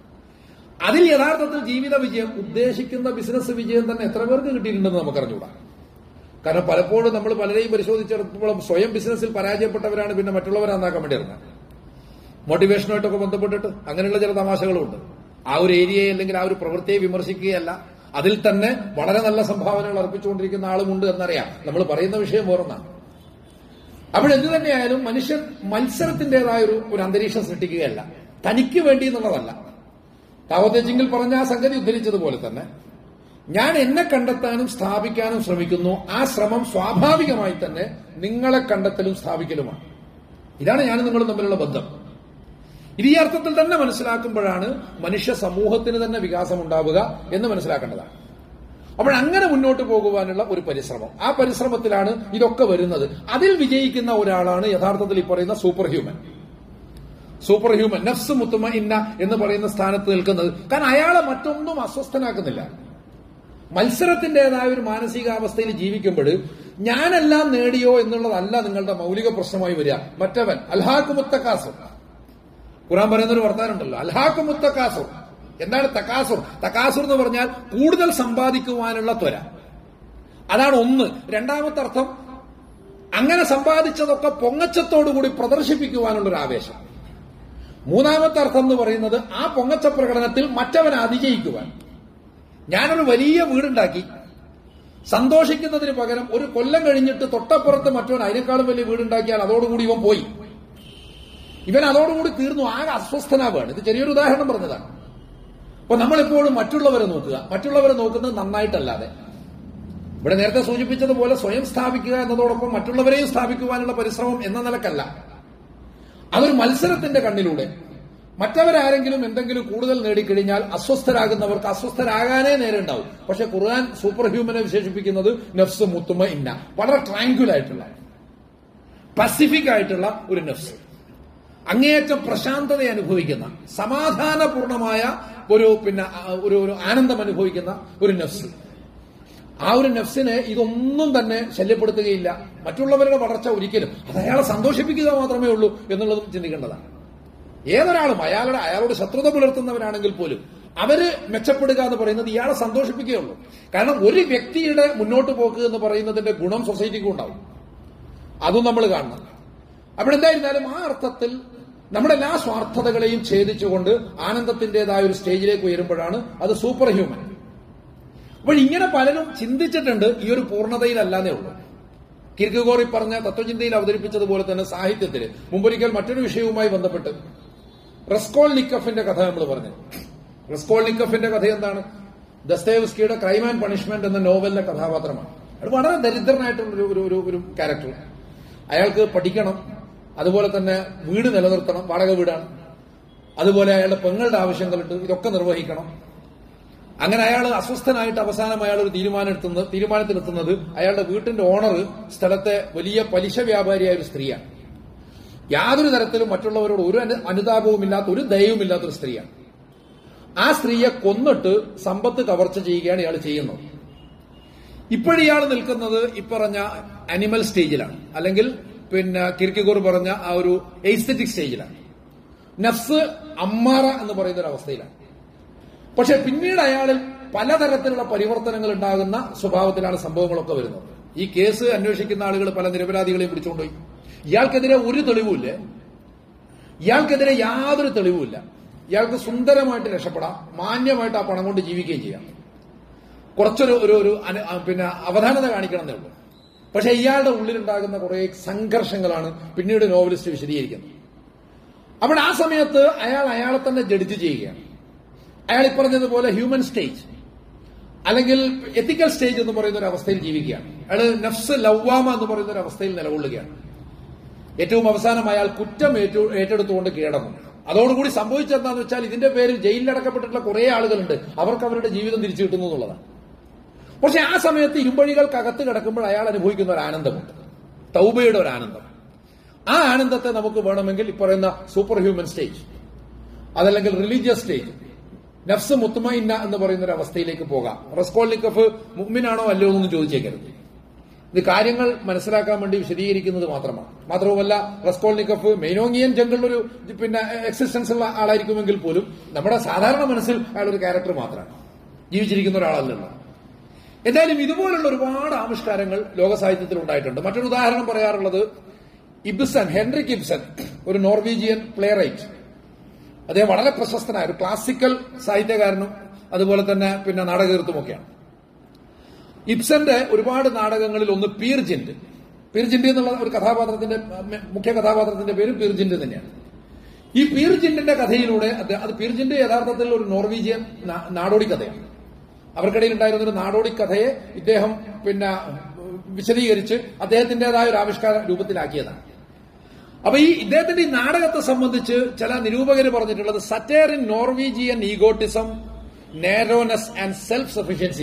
അതിൽ യഥാർത്ഥത്തിൽ ജീവിത വിജയം ഉദ്ദേശിക്കുന്ന ബിസിനസ് വിജയം തന്നെ എത്ര പേർക്ക് കിട്ടിയിട്ടുണ്ടെന്ന് നമുക്കറിഞ്ഞൂടാ കാരണം പലപ്പോഴും നമ്മൾ പലരെയും പരിശോധിച്ചിടത്തോളം സ്വയം ബിസിനസ്സിൽ പരാജയപ്പെട്ടവരാണ് പിന്നെ മറ്റുള്ളവരെ നന്നാക്കാൻ വേണ്ടി ഇറങ്ങുന്നത് മോട്ടിവേഷനുമായിട്ടൊക്കെ ബന്ധപ്പെട്ടിട്ട് അങ്ങനെയുള്ള ചില തമാശകളുണ്ട് ആ ഒരു ഏരിയയെ അല്ലെങ്കിൽ ആ ഒരു പ്രവൃത്തിയെ വിമർശിക്കുകയല്ല അതിൽ തന്നെ വളരെ നല്ല സംഭാവനകൾ അർപ്പിച്ചുകൊണ്ടിരിക്കുന്ന ആളുമുണ്ട് എന്നറിയാം നമ്മൾ പറയുന്ന വിഷയം വേറൊന്നാണ് അപ്പോൾ എന്ത് തന്നെയായാലും മനുഷ്യൻ മത്സരത്തിന്റേതായ ഒരു ഒരു അന്തരീക്ഷം സൃഷ്ടിക്കുകയല്ല തനിക്ക് വേണ്ടി എന്നുള്ളതല്ല താവത്തേച്ചെങ്കിൽ പറഞ്ഞ ആ സംഗതി ഉദ്ധരിച്ചതുപോലെ തന്നെ ഞാൻ എന്നെ കണ്ടെത്താനും സ്ഥാപിക്കാനും ശ്രമിക്കുന്നു ആ ശ്രമം സ്വാഭാവികമായി തന്നെ നിങ്ങളെ കണ്ടെത്തലും സ്ഥാപിക്കലുമാണ് ഇതാണ് ഞാനും നിങ്ങളും തമ്മിലുള്ള ബന്ധം ഇത് ഈ അർത്ഥത്തിൽ തന്നെ മനസ്സിലാക്കുമ്പോഴാണ് മനുഷ്യ സമൂഹത്തിന് തന്നെ വികാസം ഉണ്ടാവുക എന്ന് മനസ്സിലാക്കേണ്ടതാണ് അപ്പോൾ അങ്ങനെ മുന്നോട്ട് പോകുവാനുള്ള ഒരു പരിശ്രമം ആ പരിശ്രമത്തിലാണ് ഇതൊക്കെ വരുന്നത് അതിൽ വിജയിക്കുന്ന ഒരാളാണ് യഥാർത്ഥത്തിൽ ഈ പറയുന്ന സൂപ്പർ ഹ്യൂമൻ സൂപ്പർ ഹ്യൂമൻ നഫ്സ് മുത്തുമ ഇന്ന എന്ന് പറയുന്ന സ്ഥാനത്ത് നിൽക്കുന്നത് കാരണം അയാളെ മറ്റൊന്നും അസ്വസ്ഥനാക്കുന്നില്ല മത്സരത്തിന്റേതായ ഒരു മാനസികാവസ്ഥയിൽ ജീവിക്കുമ്പോൾ ഞാനെല്ലാം നേടിയോ എന്നുള്ളതല്ല നിങ്ങളുടെ മൗലിക പ്രശ്നമായി വരിക മറ്റവൻ അൽഹാക്കുമുത്തക്കാസുർ ഖുറാൻ പറയുന്ന ഒരു വർത്താനുണ്ടല്ലോ അൽഹാക്കുമുത്തക്കാസുർ എന്താണ് തക്കാസുർ തക്കാസുർ എന്ന് പറഞ്ഞാൽ കൂടുതൽ സമ്പാദിക്കുവാനുള്ള ത്വര അതാണ് ഒന്ന് രണ്ടാമത്തെ അർത്ഥം അങ്ങനെ സമ്പാദിച്ചതൊക്കെ പൊങ്ങച്ചത്തോടുകൂടി പ്രദർശിപ്പിക്കുവാനുള്ള ഒരു ആവേശം മൂന്നാമത്തെ അർത്ഥം എന്ന് പറയുന്നത് ആ പൊങ്ങച്ച പ്രകടനത്തിൽ മറ്റവനെ അതിജയിക്കുവാൻ ഞാനൊരു വലിയ വീടുണ്ടാക്കി സന്തോഷിക്കുന്നതിന് പകരം ഒരു കൊല്ലം കഴിഞ്ഞിട്ട് തൊട്ടപ്പുറത്ത് മറ്റവൻ അതിനേക്കാളും വലിയ വീടുണ്ടാക്കിയാൽ അതോടുകൂടി ഇവൻ പോയി ഇവൻ അതോടുകൂടി തീർന്നു ആകെ അസ്വസ്ഥനാവുകയാണ് ഇത് ചെറിയൊരു ഉദാഹരണം പറഞ്ഞതാണ് അപ്പൊ നമ്മളെപ്പോഴും മറ്റുള്ളവരെ നോക്കുക മറ്റുള്ളവരെ നോക്കുന്നത് നന്നായിട്ടല്ലാതെ ഇവിടെ നേരത്തെ സൂചിപ്പിച്ചതുപോലെ സ്വയം സ്ഥാപിക്കുക എന്നതോടൊപ്പം മറ്റുള്ളവരെയും സ്ഥാപിക്കുവാനുള്ള പരിശ്രമം എന്ന നിലക്കല്ല അതൊരു മത്സരത്തിന്റെ കണ്ണിലൂടെ മറ്റവരാരെങ്കിലും എന്തെങ്കിലും കൂടുതൽ നേടിക്കഴിഞ്ഞാൽ അസ്വസ്ഥരാകുന്നവർക്ക് അസ്വസ്ഥരാകാനേ നേരെ ഉണ്ടാവും പക്ഷെ ഖുർആൻ സൂപ്പർ ഹ്യൂമനെ വിശേഷിപ്പിക്കുന്നത് നഫ്സ് മുത്തുമ ഇന്ന വളരെ ട്രാങ്ക്യുൽ ആയിട്ടുള്ള പസിഫിക് ആയിട്ടുള്ള ഒരു നഫ്സ് അങ്ങേയറ്റം പ്രശാന്തത അനുഭവിക്കുന്ന സമാധാനപൂർണമായ ഒരു പിന്നെ ആ, ഒരു ഒരു ആനന്ദം അനുഭവിക്കുന്ന ഒരു നഫ്സ് ആ ഒരു നഫ്സിനെ ഇതൊന്നും തന്നെ ശല്യപ്പെടുത്തുകയില്ല മറ്റുള്ളവരുടെ വളർച്ച ഒരിക്കലും അത് അയാളെ സന്തോഷിപ്പിക്കുക മാത്രമേ ഉള്ളൂ എന്നുള്ളതും ചിന്തിക്കേണ്ടതാണ് ഏതൊരാളും അയാളുടെ അയാളോട് ശത്രുത പുലർത്തുന്നവരാണെങ്കിൽ പോലും അവര് മെച്ചപ്പെടുക എന്ന് പറയുന്നത് ഇയാളെ സന്തോഷിപ്പിക്കുകയുള്ളൂ കാരണം ഒരു വ്യക്തിയുടെ മുന്നോട്ട് പോക്ക് എന്ന് പറയുന്നതിന്റെ ഗുണം സൊസൈറ്റിക്കും ഉണ്ടാവും അതും നമ്മൾ കാണണം അവിടെ എന്തായിരുന്നാലും ആ അർത്ഥത്തിൽ നമ്മുടെ എല്ലാ സ്വാർത്ഥതകളെയും ഛേദിച്ചുകൊണ്ട് ആനന്ദത്തിന്റേതായ ഒരു സ്റ്റേജിലേക്ക് ഉയരുമ്പോഴാണ് അത് സൂപ്പർ ഹ്യൂമൻ അപ്പോൾ ഇങ്ങനെ പലരും ചിന്തിച്ചിട്ടുണ്ട് ഈ ഒരു പൂർണ്ണതയിലല്ലാതെ ഉള്ളൂ കിർക്കുഗോറി പറഞ്ഞ തത്വചിന്തയിൽ അവതരിപ്പിച്ചതുപോലെ തന്നെ സാഹിത്യത്തിൽ മുമ്പൊരിക്കൽ മറ്റൊരു വിഷയവുമായി ബന്ധപ്പെട്ട് റസ്കോൾ നിക്കഫിന്റെ കഥ നമ്മൾ പറഞ്ഞു റസ്കോൾ നിക്കഫിന്റെ കഥ എന്താണ് ദസ്തേവസ്കിയുടെ ക്രൈം ആൻഡ് പണിഷ്മെന്റ് എന്ന നോവലിലെ കഥാപാത്രമാണ് അത് വളരെ ദരിദ്രനായിട്ടുള്ള ഒരു ഒരു ഒരു ഒരു ക്യാരക്ടർ അയാൾക്ക് പഠിക്കണം അതുപോലെ തന്നെ വീട് നിലനിർത്തണം വാടക വീടാണ് അതുപോലെ അയാളുടെ പെങ്ങളുടെ ആവശ്യങ്ങളുണ്ട് ഇതൊക്കെ നിർവഹിക്കണം അങ്ങനെ അയാൾ അസ്വസ്ഥനായിട്ട് അവസാനം അയാൾ ഒരു തീരുമാനം എടുത്തുന്നത് തീരുമാനത്തിലെത്തുന്നത് അയാളുടെ വീട്ടിന്റെ ഓണർ സ്ഥലത്തെ വലിയ പലിശ വ്യാപാരിയായ ഒരു സ്ത്രീയാണ് യാതൊരു തരത്തിലും മറ്റുള്ളവരോട് ഒരു അനു- അനുതാപവുമില്ലാത്ത ഒരു ദയവുമില്ലാത്ത ഒരു സ്ത്രീയാണ് ആ സ്ത്രീയെ കൊന്നിട്ട് സമ്പത്ത് കവർച്ച ചെയ്യുകയാണ് ഇയാൾ ചെയ്യുന്നത് ഇപ്പോഴിയാൾ നിൽക്കുന്നത് ഇപ്പറഞ്ഞ അനിമൽ സ്റ്റേജിലാണ് അല്ലെങ്കിൽ പിന്നെ കിർക്കിഗോർ പറഞ്ഞ ആ ഒരു എയ്സ്തറ്റിക് സ്റ്റേജിലാണ് നഫ്സ് അമ്മാറ എന്ന് പറയുന്ന ഒരു അവസ്ഥയിലാണ് പക്ഷെ പിന്നീട് അയാളിൽ പലതരത്തിലുള്ള പരിവർത്തനങ്ങൾ ഉണ്ടാകുന്ന സ്വഭാവത്തിലാണ് സംഭവങ്ങളൊക്കെ വരുന്നത് ഈ കേസ് അന്വേഷിക്കുന്ന ആളുകൾ പല നിരപരാധികളെയും പിടിച്ചുകൊണ്ടുപോയി ഇയാൾക്കെതിരെ ഒരു തെളിവുമില്ലേ ഇയാൾക്കെതിരെ യാതൊരു തെളിവുമില്ല ഇയാൾക്ക് സുന്ദരമായിട്ട് രക്ഷപ്പെടാം മാന്യമായിട്ട് ആ പണം കൊണ്ട് ജീവിക്കുകയും ചെയ്യാം കുറച്ചൊരു ഒരു ഒരു അന- ആ, പിന്നെ അവധാനത കാണിക്കണം എന്നേ ഉള്ളൂ പക്ഷെ ഇയാളുടെ ഉള്ളിലുണ്ടാകുന്ന കുറെ സംഘർഷങ്ങളാണ് പിന്നീട് നോവലിസ്റ്റ് വിശദീകരിക്കുന്നത് അവിടെ ആ സമയത്ത് അയാൾ അയാളെ തന്നെ ജഡ്ജ് ചെയ്യുകയാണ് അയാൾ ഈ പറഞ്ഞതുപോലെ ഹ്യൂമൻ സ്റ്റേജ് അല്ലെങ്കിൽ എത്തിക്കൽ സ്റ്റേജ് എന്ന് പറയുന്ന ഒരു അവസ്ഥയിൽ ജീവിക്കുകയാണ് അയാൾ നഫ്സ് ലവ്വാമ എന്ന് പറയുന്ന ഒരു അവസ്ഥയിൽ നിലകൊള്ളുകയാണ് ഏറ്റവും അവസാനം അയാൾ കുറ്റം ഏറ്റു ഏറ്റെടുത്തുകൊണ്ട് കീഴടങ്ങും അതോടുകൂടി സംഭവിച്ചെന്താന്ന് വെച്ചാൽ ഇതിന്റെ പേരിൽ ജയിലിലടക്കപ്പെട്ടിട്ടുള്ള കുറെ ആളുകളുണ്ട് അവർക്ക് അവരുടെ ജീവിതം തിരിച്ചു കിട്ടുന്നു എന്നുള്ളതാണ് പക്ഷെ ആ സമയത്ത് ഇരുമ്പഴികൾക്കകത്ത് കിടക്കുമ്പോൾ അയാൾ അനുഭവിക്കുന്ന ഒരു ആനന്ദമുണ്ട് തൗബയുടെ ഒരു ആനന്ദം ആ ആനന്ദത്തെ നമുക്ക് വേണമെങ്കിൽ ഈ പറയുന്ന സൂപ്പർ ഹ്യൂമൻ സ്റ്റേജ് അതല്ലെങ്കിൽ റിലീജിയസ് സ്റ്റേജ് നഫ്സ് മുത്തുമയിന്ന എന്ന് പറയുന്ന ഒരു അവസ്ഥയിലേക്ക് പോകാം റസ്കോൾനിക്കഫ് മുഗ്മിനാണോ അല്ലയോ എന്നൊന്നും ചോദിച്ചേക്കരുത് ഇത് കാര്യങ്ങൾ മനസ്സിലാക്കാൻ വേണ്ടി വിശദീകരിക്കുന്നത് മാത്രമാണ് മാത്രവുമല്ല റസ്കോൾനിക്കഫ് മെയ്നോങ്ങിയൻ ജംഗിളിലൊരു പിന്നെ എക്സിസ്റ്റൻസ് ഉള്ള ആളായിരിക്കുമെങ്കിൽ പോലും നമ്മുടെ സാധാരണ മനസ്സിൽ അയാൾ ഒരു ക്യാരക്ടർ മാത്രമാണ് ജീവിച്ചിരിക്കുന്ന ഒരാളല്ലല്ലോ എന്തായാലും ഇതുപോലുള്ള ഒരുപാട് ആവിഷ്കാരങ്ങൾ ലോക സാഹിത്യത്തിൽ ഉണ്ടായിട്ടുണ്ട് മറ്റൊരു ഉദാഹരണം പറയാറുള്ളത് ഇബ്സൺ ഹെൻറിക് ഇബ്സൺ ഒരു നോർവീജിയൻ പ്ലേ റൈറ്റ് അദ്ദേഹം വളരെ പ്രശസ്തനായ ഒരു ക്ലാസിക്കൽ സാഹിത്യകാരനും അതുപോലെ തന്നെ പിന്നെ നാടകീർത്തുമൊക്കെയാണ് ഇബ്സന്റെ ഒരുപാട് നാടകങ്ങളിൽ ഒന്ന് പീർജിന്റ് പീർജിന്റ് എന്നുള്ള ഒരു കഥാപാത്രത്തിന്റെ മ- മുഖ്യ കഥാപാത്രത്തിന്റെ പേര് പീർജിന്റ് തന്നെയാണ് ഈ പീർജിന്റിന്റെ കഥയിലൂടെ അദ്ദേഹം- അത് പീർജിന്റ് യഥാർത്ഥത്തിൽ ഒരു നോർവീജിയൻ നാ- നാടോടി കഥയാണ് അവർക്കിടയിൽ ഉണ്ടായിരുന്ന ഒരു നാടോടി കഥയെ ഇദ്ദേഹം പിന്നെ വിശദീകരിച്ച് അദ്ദേഹത്തിന്റേതായ ഒരു ആവിഷ്കാര രൂപത്തിലാക്കിയതാണ് അപ്പൊ ഈ ഇദ്ദേഹത്തിന്റെ ഈ നാടകത്തെ സംബന്ധിച്ച് ചില നിരൂപകര് പറഞ്ഞിട്ടുള്ളത് satire in Norwegian egotism narrowness and self sufficiency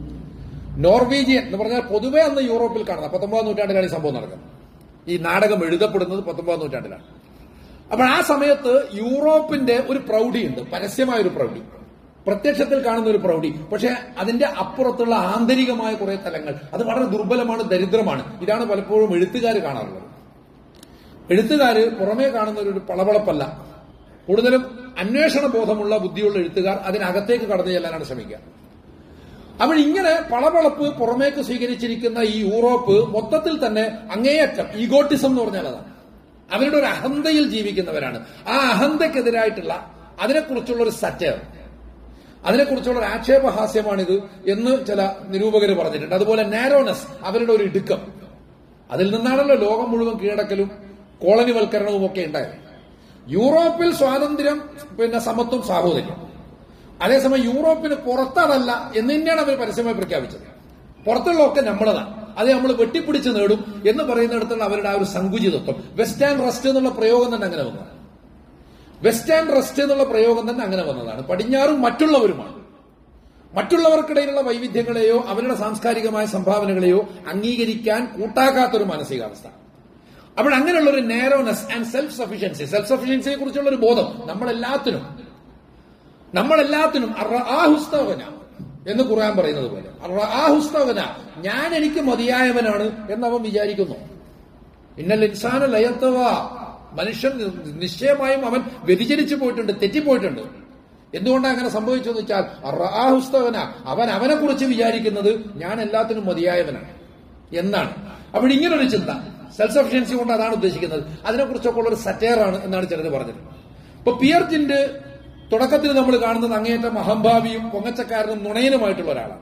Norwegian എന്ന് പറഞ്ഞാൽ പൊതുവെ അന്ന് യൂറോപ്പിൽ കാണുന്നത് പത്തൊമ്പതാം നൂറ്റാണ്ടിലാണ് ഈ സംഭവം നടക്കുന്നത് ഈ നാടകം എഴുതപ്പെടുന്നത് പത്തൊമ്പതാം നൂറ്റാണ്ടിലാണ് അപ്പോൾ ആ സമയത്ത് യൂറോപ്പിന്റെ ഒരു പ്രൗഢിയുണ്ട് പരസ്യമായ ഒരു പ്രൗഢി പ്രത്യക്ഷത്തിൽ കാണുന്ന ഒരു പ്രൗഢി പക്ഷെ അതിന്റെ അപ്പുറത്തുള്ള ആന്തരികമായ കുറെ തലങ്ങൾ അത് വളരെ ദുർബലമാണ് ദരിദ്രമാണ് ഇതാണ് പലപ്പോഴും എഴുത്തുകാർ കാണാറുള്ളത് എഴുത്തുകാര് പുറമേ കാണുന്ന ഒരു പളവളപ്പല്ല കൂടുതലും അന്വേഷണ ബോധമുള്ള ബുദ്ധിയുള്ള എഴുത്തുകാർ അതിനകത്തേക്ക് കടന്നു ചെല്ലാനാണ് ശ്രമിക്കുക അപ്പോൾ ഇങ്ങനെ പളവളപ്പ് പുറമേക്ക് സ്വീകരിച്ചിരിക്കുന്ന ഈ യൂറോപ്പ് മൊത്തത്തിൽ തന്നെ അങ്ങേയറ്റം ഈഗോട്ടിസം എന്ന് പറഞ്ഞാൽ അതാണ് അവരുടെ ഒരു അഹന്തയിൽ ജീവിക്കുന്നവരാണ് ആ അഹന്തക്കെതിരായിട്ടുള്ള അതിനെക്കുറിച്ചുള്ള ഒരു സറ്റയർ അതിനെക്കുറിച്ചുള്ള ഒരു ആക്ഷേപഹാസ്യമാണിത് എന്ന് ചില നിരൂപകർ പറഞ്ഞിട്ടുണ്ട് അതുപോലെ നാരോനസ് അവരുടെ ഒരു ഇടുക്കം അതിൽ നിന്നാണല്ലോ ലോകം മുഴുവൻ കീഴടക്കലും കോളനിവൽക്കരണവും ഒക്കെ ഉണ്ടായത് യൂറോപ്പിൽ സ്വാതന്ത്ര്യം പിന്നെ സമത്വം സാഹോദര്യം അതേസമയം യൂറോപ്പിന് പുറത്തതല്ല എന്ന് തന്നെയാണ് അവർ പരസ്യമായി പ്രഖ്യാപിച്ചത് പുറത്തുള്ളതൊക്കെ നമ്മളതാണ് അത് നമ്മൾ വെട്ടിപ്പിടിച്ച് നേടും എന്ന് പറയുന്നിടത്തുള്ള അവരുടെ ആ ഒരു സങ്കുചിതത്വം വെസ്റ്റേൺ റെസ്റ്റ് എന്നുള്ള പ്രയോഗം തന്നെ അങ്ങനെ വന്നതാണ് വെസ്റ്റേൺ റെസ്റ്റ് എന്നുള്ള പ്രയോഗം തന്നെ അങ്ങനെ വന്നതാണ് പടിഞ്ഞാറും മറ്റുള്ളവരുമാണ് മറ്റുള്ളവർക്കിടയിലുള്ള വൈവിധ്യങ്ങളെയോ അവരുടെ സാംസ്കാരികമായ സംഭാവനകളെയോ അംഗീകരിക്കാൻ കൂട്ടാക്കാത്തൊരു മാനസികാവസ്ഥ അപ്പോൾ അങ്ങനെയുള്ള ഒരു narrowness and self sufficiency self സഫിഷ്യൻസിയെ കുറിച്ചുള്ള ഒരു ബോധം നമ്മളെല്ലാത്തിനും നമ്മളെല്ലാത്തിനും ആഹുസ്തവന എന്ന് ഖുർആൻ പറയുന്നത് പോലെ ആഹുസ്തവന ഞാൻ എനിക്ക് മതിയായവനാണ് എന്നവൻ വിചാരിക്കുന്നു ഇന്നൽ ഇൻസാന ലയത്തവ മനുഷ്യൻ നിശ്ചയമായും അവൻ വ്യതിചലിച്ചു പോയിട്ടുണ്ട് തെറ്റിപ്പോയിട്ടുണ്ട് എന്തുകൊണ്ടാണ് അങ്ങനെ സംഭവിച്ചതെന്ന് വെച്ചാൽ റാഹുസ്തവന അവൻ അവനെ കുറിച്ച് വിചാരിക്കുന്നത് ഞാൻ എല്ലാത്തിനും മതിയായവനാണ് എന്നാണ് അപ്പോൾ ഇങ്ങനൊരു ചിന്ത സെൽഫ് സഫിഷ്യൻസി കൊണ്ട് അതാണ് ഉദ്ദേശിക്കുന്നത് അതിനെക്കുറിച്ചൊക്കെ ഉള്ള ഒരു സറ്റയറാണ് എന്നാണ് ചിലർ പറഞ്ഞത് ഇപ്പൊ പിയർജിന്റെ തുടക്കത്തിൽ നമ്മൾ കാണുന്നത് അങ്ങേയറ്റം അഹംഭാവിയും പൊങ്ങച്ചക്കാരനും നുണയനുമായിട്ടുള്ള ഒരാളാണ്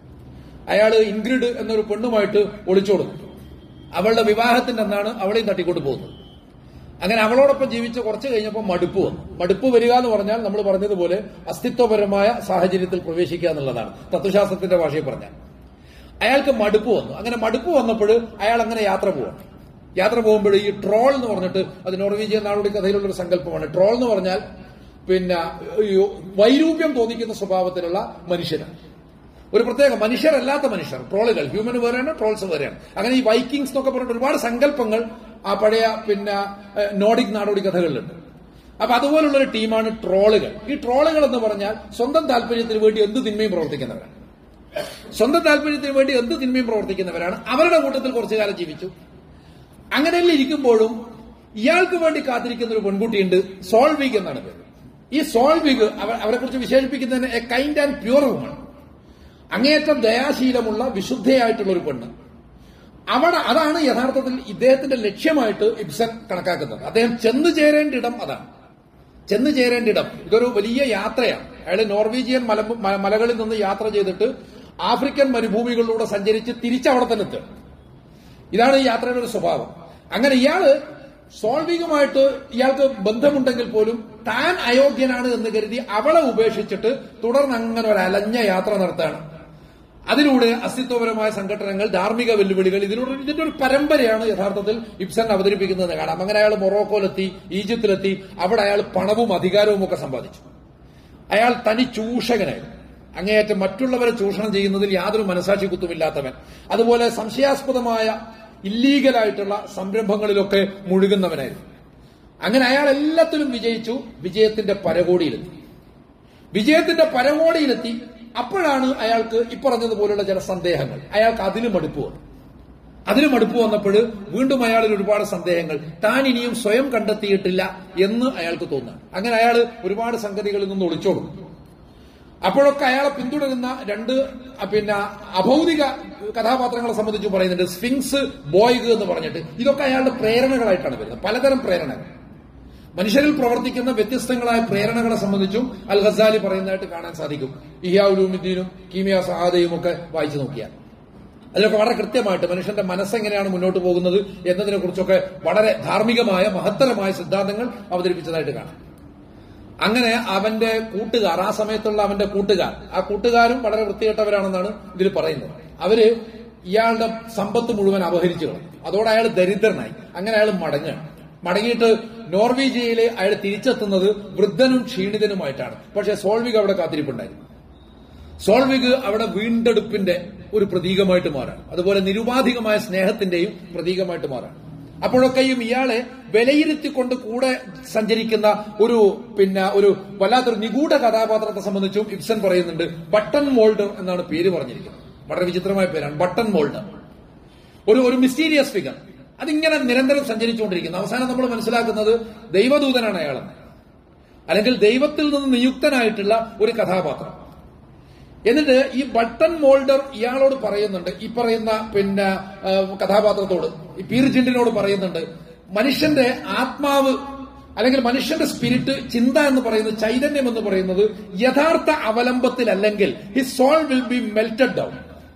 അയാള് ഇൻഗ്രിഡ് എന്നൊരു പെണ്ണുമായിട്ട് ഒളിച്ചോടുന്നു അവളുടെ വിവാഹത്തിന്റെ അന്നാണ് അവളെയും തട്ടിക്കൊണ്ട് പോകുന്നത് അങ്ങനെ അവളോടൊപ്പം ജീവിച്ച് കുറച്ച് കഴിഞ്ഞപ്പോൾ മടുപ്പ് വന്നു മടുപ്പ് വരിക എന്ന് പറഞ്ഞാൽ നമ്മൾ പറഞ്ഞതുപോലെ അസ്തിത്വപരമായ സാഹചര്യത്തിൽ പ്രവേശിക്കുക എന്നുള്ളതാണ് തത്വശാസ്ത്രത്തിന്റെ ഭാഷയിൽ പറഞ്ഞാൽ അയാൾക്ക് മടുപ്പ് വന്നു അങ്ങനെ മടുപ്പ് വന്നപ്പോൾ അയാൾ അങ്ങനെ യാത്ര പോവാണ് യാത്ര പോകുമ്പോൾ ഈ ട്രോൾ എന്ന് പറഞ്ഞിട്ട് അത് നോർവീജിയൻ നാടോടി കഥയിലുള്ള ഒരു സങ്കല്പമാണ് ട്രോൾ എന്ന് പറഞ്ഞാൽ പിന്നെ ഈ വൈരൂപ്യം തോന്നിക്കുന്ന സ്വഭാവത്തിലുള്ള മനുഷ്യരാണ് ഒരു പ്രത്യേക മനുഷ്യരല്ലാത്ത മനുഷ്യർ ട്രോളുകൾ ഹ്യൂമൻ വേറെയാണ് ട്രോൾസ് വേറെയാണ് അങ്ങനെ ഈ വൈക്കിങ്സ് എന്നൊക്കെ പറഞ്ഞിട്ട് ഒരുപാട് സങ്കല്പങ്ങൾ ആ പഴയ പിന്നെ ഏഹ്, നോർഡിക് നാടോടി കഥകളിലുണ്ട് അപ്പൊ അതുപോലുള്ള ഒരു ടീമാണ് ട്രോളുകൾ ഈ ട്രോളുകൾ എന്ന് പറഞ്ഞാൽ സ്വന്തം താല്പര്യത്തിന് വേണ്ടി എന്ത് തിന്മയും പ്രവർത്തിക്കുന്നവരാണ് സ്വന്തം താല്പര്യത്തിന് വേണ്ടി എന്ത് തിന്മയും പ്രവർത്തിക്കുന്നവരാണ് അവരുടെ കൂട്ടത്തിൽ കുറച്ചു കാലം ജീവിച്ചു അങ്ങനെയല്ല ഇരിക്കുമ്പോഴും ഇയാൾക്ക് വേണ്ടി കാത്തിരിക്കുന്ന ഒരു പെൺകുട്ടിയുണ്ട് സോൾവിഗ് എന്നാണ് പേര് ഈ സോൾവിഗ് അവരെ കുറിച്ച് വിശേഷിപ്പിക്കുന്നതിന് a kind and pure woman അങ്ങേയറ്റം ദയാശീലമുള്ള വിശുദ്ധയായിട്ടുള്ള ഒരു പെണ്ണ് അവിടെ അതാണ് യഥാർത്ഥത്തിൽ ഇദ്ദേഹത്തിന്റെ ലക്ഷ്യമായിട്ട് ഇബ്സൻ കണക്കാക്കുന്നത് അദ്ദേഹം ചെന്നു ചേരേണ്ട ഇടം അതാണ് ചെന്നു ചേരേണ്ട ഇടം ഇതൊരു വലിയ യാത്രയാണ് അയാൾ നോർവീജിയൻ മല മ- മലകളിൽ നിന്ന് യാത്ര ചെയ്തിട്ട് ആഫ്രിക്കൻ മരുഭൂമികളിലൂടെ സഞ്ചരിച്ച് തിരിച്ചവിടെ തന്നെ എത്തുക ഇതാണ് ഈ യാത്രയുടെ ഒരു സ്വഭാവം അങ്ങനെ ഇയാള് സോൾവിങ്ങുമായിട്ട് ഇയാൾക്ക് ബന്ധമുണ്ടെങ്കിൽ പോലും താൻ അയോഗ്യനാണ് എന്ന് കരുതി അവളെ ഉപേക്ഷിച്ചിട്ട് തുടർന്ന് അങ്ങനെ ഒരു അലഞ്ഞ യാത്ര നടത്താണ് അതിലൂടെ അസ്തിത്വപരമായ സംഘടനകൾ ധാർമ്മിക വെല്ലുവിളികൾ ഇതിലൂടെ ഇതിന്റെ ഒരു പരമ്പരയാണ് യഥാർത്ഥത്തിൽ ഇബ്സൻ അവതരിപ്പിക്കുന്നത് കാണാം അങ്ങനെ അയാൾ മൊറോക്കോയിലെത്തി ഈജിപ്തിലെത്തി അവിടെ അയാൾ പണവും അധികാരവും ഒക്കെ സമ്പാദിച്ചു അയാൾ തനി ചൂഷകനായിരുന്നു അങ്ങേയറ്റം മറ്റുള്ളവരെ ചൂഷണം ചെയ്യുന്നതിൽ യാതൊരു മനസാക്ഷി കുത്തുമില്ലാത്തവൻ അതുപോലെ സംശയാസ്പദമായ ഇല്ലീഗലായിട്ടുള്ള സംരംഭങ്ങളിലൊക്കെ മുഴുകുന്നവനായിരുന്നു അങ്ങനെ അയാൾ എല്ലാത്തിലും വിജയിച്ചു വിജയത്തിന്റെ പരകോടിയിലെത്തി വിജയത്തിന്റെ പരകോടിയിലെത്തി അപ്പോഴാണ് അയാൾക്ക് ഇപ്പറഞ്ഞതുപോലുള്ള ചില സന്ദേഹങ്ങൾ അയാൾക്ക് അതിലും മടുപ്പ് വന്നു അതിലും മടുപ്പ് വന്നപ്പോൾ വീണ്ടും അയാളിൽ ഒരുപാട് സന്ദേഹങ്ങൾ താൻ ഇനിയും സ്വയം കണ്ടെത്തിയിട്ടില്ല എന്ന് അയാൾക്ക് തോന്നുന്നു അങ്ങനെ അയാൾ ഒരുപാട് സംഗതികളിൽ നിന്ന് ഒളിച്ചോടും അപ്പോഴൊക്കെ അയാളെ പിന്തുടരുന്ന രണ്ട് അഹ് പിന്നെ അഭൗതിക കഥാപാത്രങ്ങളെ സംബന്ധിച്ച് പറയുന്നുണ്ട് സ്ഫിങ്സ് ബോയ്ഗ് എന്ന് പറഞ്ഞിട്ട് ഇതൊക്കെ അയാളുടെ പ്രേരണകളായിട്ടാണ് വരുന്നത് പലതരം പ്രേരണകൾ മനുഷ്യരിൽ പ്രവർത്തിക്കുന്ന വ്യത്യസ്തങ്ങളായ പ്രേരണകളെ സംബന്ധിച്ചും അൽ ഖസാലി പറയുന്നതായിട്ട് കാണാൻ സാധിക്കും ഇഹിയാഉലൂമിദ്ദീനും കീമിയ സഹാദയും ഒക്കെ വായിച്ചു നോക്കിയാൽ അതിലൊക്കെ വളരെ കൃത്യമായിട്ട് മനുഷ്യന്റെ മനസ്സെങ്ങനെയാണ് മുന്നോട്ട് പോകുന്നത് എന്നതിനെ കുറിച്ചൊക്കെ വളരെ ധാർമ്മികമായ മഹത്തരമായ സിദ്ധാന്തങ്ങൾ അവതരിപ്പിച്ചതായിട്ട് കാണാം അങ്ങനെ അവന്റെ കൂട്ടുകാർ ആ സമയത്തുള്ള അവന്റെ കൂട്ടുകാർ ആ കൂട്ടുകാരും വളരെ വൃത്തികെട്ടവരാണെന്നാണ് ഇതിൽ പറയുന്നത് അവര് ഇയാളുടെ സമ്പത്ത് മുഴുവൻ അപഹരിച്ചു കളഞ്ഞു അതോടെ അയാൾ ദരിദ്രനായി അങ്ങനെ അയാൾ മടങ്ങുകയാണ് മടങ്ങിയിട്ട് നോർവീജിയയിൽ അയാൾ തിരിച്ചെത്തുന്നത് വൃദ്ധനും ക്ഷീണിതനുമായിട്ടാണ് പക്ഷെ സോൾവിക് അവിടെ കാത്തിരിപ്പുണ്ടായിരുന്നു സോൾവിക് അവിടെ വീണ്ടെടുപ്പിന്റെ ഒരു പ്രതീകമായിട്ട് മാറാണ് അതുപോലെ നിരുപാധികമായ സ്നേഹത്തിന്റെയും പ്രതീകമായിട്ട് മാറാണ് അപ്പോഴൊക്കെയും ഇയാളെ വിലയിരുത്തിക്കൊണ്ട് കൂടെ സഞ്ചരിക്കുന്ന ഒരു പിന്നെ ഒരു വല്ലാത്തൊരു നിഗൂഢ കഥാപാത്രത്തെ സംബന്ധിച്ചും ഇബ്സൻ പറയുന്നുണ്ട് ബട്ടൺ മോൾഡർ എന്നാണ് പേര് പറഞ്ഞിരിക്കുന്നത് വളരെ വിചിത്രമായ പേരാണ് ബട്ടൺ മോൾഡർ ഒരു ഒരു മിസ്റ്റീരിയസ് ഫിഗർ അതിങ്ങനെ നിരന്തരം സഞ്ചരിച്ചുകൊണ്ടിരിക്കുന്നു അവസാനം നമ്മൾ മനസ്സിലാക്കുന്നത് ദൈവദൂതനാണ് അയാളെന്ന് അല്ലെങ്കിൽ ദൈവത്തിൽ നിന്ന് നിയുക്തനായിട്ടുള്ള ഒരു കഥാപാത്രം എന്നിട്ട് ഈ ബട്ടൺ മോൾഡർ ഇയാളോട് പറയുന്നുണ്ട് ഈ പറയുന്ന പിന്നെ ആ, കഥാപാത്രത്തോട് ഈ പീർജിൻഡിനോട് പറയുന്നുണ്ട് മനുഷ്യന്റെ ആത്മാവ് അല്ലെങ്കിൽ മനുഷ്യന്റെ സ്പിരിറ്റ് ചിന്ത എന്ന് പറയുന്നത് ചൈതന്യം എന്ന് പറയുന്നത് യഥാർത്ഥ അവലംബത്തിലല്ലെങ്കിൽ his soul will be melted down